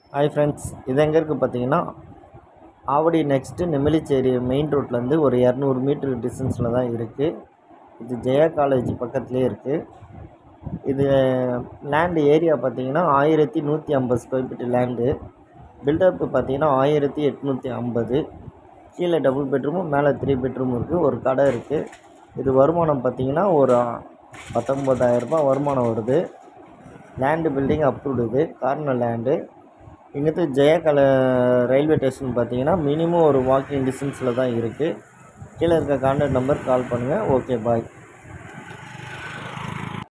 hi friends இது எங்கே இருக்குது பார்த்தீங்கன்னா ஆவடி நெக்ஸ்ட்டு நெமிலிச்சேரி மெயின் ரோட்லேருந்து ஒரு இரநூறு மீட்டர் டிஸ்டன்ஸில் தான் இருக்குது இது ஜெயா காலேஜ் பக்கத்துலேயே இருக்குது இது லேண்டு ஏரியா பார்த்தீங்கன்னா ஆயிரத்தி நூற்றி ஐம்பது ஸ்கொயர் ஃபீட் லேண்டு பில்டப்பு பார்த்தீங்கன்னா ஆயிரத்தி எட்நூற்றி ஐம்பது கீழே டபுள் பெட்ரூமும் மேலே த்ரீ பெட்ரூம் இருக்குது ஒரு கடை இருக்குது இது வருமானம் பார்த்தீங்கன்னா ஒரு பத்தொம்பதாயிரரூபா வருமானம் வருது லேண்டு பில்டிங் அப்ரூவ்டு இது கார்னர் லேண்டு இங்கேருந்து ஜெயகலை ரயில்வே ஸ்டேஷன் பார்த்தீங்கன்னா மினிமம் ஒரு வாக்கிங் டிஸ்டன்ஸில் தான் இருக்குது கீழே இருக்க கான்டாக்ட் நம்பர் கால் பண்ணுங்கள் ஓகே பாய்